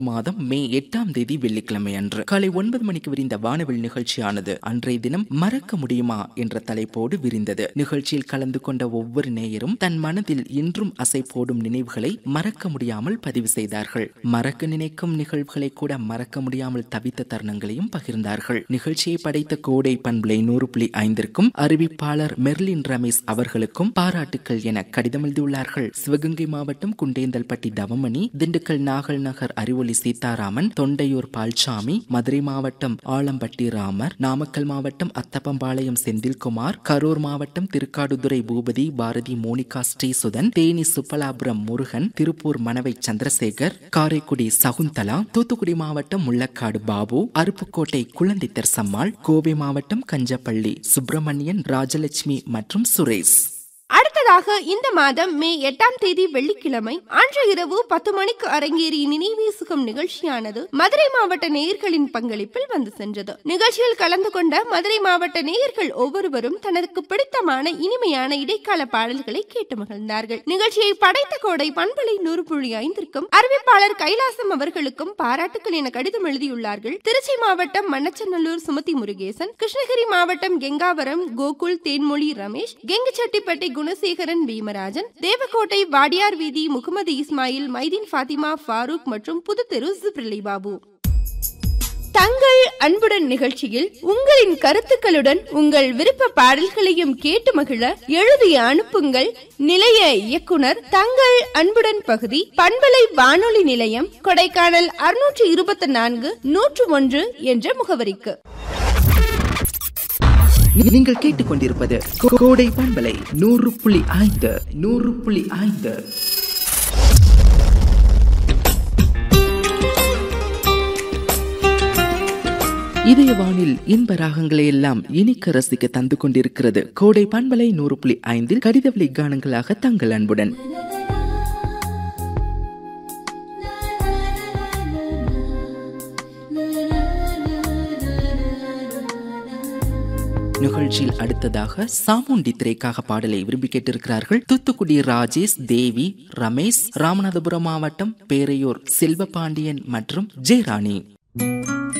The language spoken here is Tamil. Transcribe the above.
மாதம் மே எட்டாம் தேதி வெள்ளிக்கிழமை அன்று காலை ஒன்பது மணிக்கு விரிந்த வானவில் நிகழ்ச்சியானது அன்றைய தினம் மறக்க முடியுமா என்ற தலைப்போடு விரிந்தது நிகழ்ச்சியில் கலந்து கொண்ட ஒவ்வொரு நேயரும் தன் மனதில் இன்றும் அசை போடும் நினைவுகளை மறக்க முடியாமல் பதிவு செய்தார்கள் மறக்க நினைக்கும் நிகழ்வுகளை கூட மறக்க முடியாமல் தவித்த தருணங்களையும் பகிர்ந்தார்கள் நிகழ்ச்சியை படைத்த கோடை பண்புலை நூறு புள்ளி ஐந்திற்கும் அறிவிப்பாளர் மெர்லின் ரமேஷ் அவர்களுக்கும் பாராட்டுக்கள் என கடிதம் எழுதியுள்ளார்கள் சிவகங்கை மாவட்டம் குண்டேந்தல்பட்டி தவமணி திண்டுக்கல் நாகல் நகர் அறிவொளி சீதாராமன் தொண்டையூர் பால்சாமி மதுரை மாவட்டம் ஆலம்பட்டி ராமர் நாமக்கல் மாவட்டம் அத்தப்பம்பாளையம் செந்தில்குமார் கரூர் மாவட்டம் திருக்காடுதுறை பூபதி பாரதி மோனிகா ஸ்ரீசுதன் தேனி சுப்பலாபுரம் முருகன் திருப்பூர் மணவை சந்திரசேகர் காரைக்குடி சகுந்தலா தூத்துக்குடி மாவட்டம் முள்ளக்காடு பாபு அருப்புக்கோட்டை குழந்தைத்தர் சம்மாள் கோவை மாவட்டம் கஞ்சப்பள்ளி சுப்பிரமணியன் ராஜலட்சுமி மற்றும் சுரேஷ் அடுத்ததாக இந்த மாதம் மே எட்டாம் தேதி வெள்ளிக்கிழமை அன்று இரவு பத்து மணிக்கு அரங்கேறிய நினைவே சுகம் நிகழ்ச்சியானது மதுரை மாவட்ட நேயர்களின் பங்களிப்பில் வந்து சென்றது நிகழ்ச்சியில் கலந்து கொண்ட மதுரை மாவட்ட நேயர்கள் ஒவ்வொருவரும் தனக்கு பிடித்தமான இனிமையான இடைக்கால பாடல்களை கேட்டு மகிழ்ந்தார்கள் நிகழ்ச்சியை படைத்த கோடை பண்பலை நூறு புள்ளி ஐந்திற்கும் அறிவிப்பாளர் கைலாசம் அவர்களுக்கும் பாராட்டுக்கள் என கடிதம் எழுதியுள்ளார்கள் திருச்சி மாவட்டம் மண்ணச்சநல்லூர் சுமதி முருகேசன் கிருஷ்ணகிரி மாவட்டம் கெங்காவரம் கோகுல் தேன்மொழி ரமேஷ் கெங்குச்செட்டிப்பட்டி குணசேகரன் பீமராஜன் தேவக்கோட்டை வாடியார் வீதி முகமது இஸ்மாயில் மைதீன் ஃபாத்திமா ஃபாரூக் மற்றும் புதுத்தெரு ஜிப்ரிலி பாபு தங்கள் அன்புடன் நிகழ்ச்சியில் உங்களின் கருத்துக்களுடன் உங்கள் விருப்ப பாடல்களையும் கேட்டு மகிழ எழுதி அனுப்புங்கள் நிலைய இயக்குனர் தங்கள் அன்புடன் பகுதி பண்பலை வானொலி நிலையம் கொடைக்கானல் அறுநூற்று இருபத்தி நான்கு நூற்று ஒன்று என்ற முகவரிக்கு நீங்கள் கேட்டுக்கொண்டிருப்பது கோ- கோடை பண்பலை நூறு புள்ளி ஐந்து நூறு புள்ளி ஐந்து இதய வானில் இன்ப ராகங்களை எல்லாம் இனிக்க ரசிக்க தந்து கொண்டிருக்கிறது கோடை பண்பலை நூறு புள்ளி ஐந்தில் கடிதவழி கானங்களாக தங்கள் அன்புடன் நிகழ்ச்சியில் அடுத்ததாக சாமுண்டி திரைக்காக பாடலை விரும்பி கேட்டிருக்கிறார்கள் தூத்துக்குடி ராஜேஷ் தேவி ரமேஷ் ராமநாதபுரம் மாவட்டம் பேரையூர் செல்வபாண்டியன் மற்றும் ஜெயராணி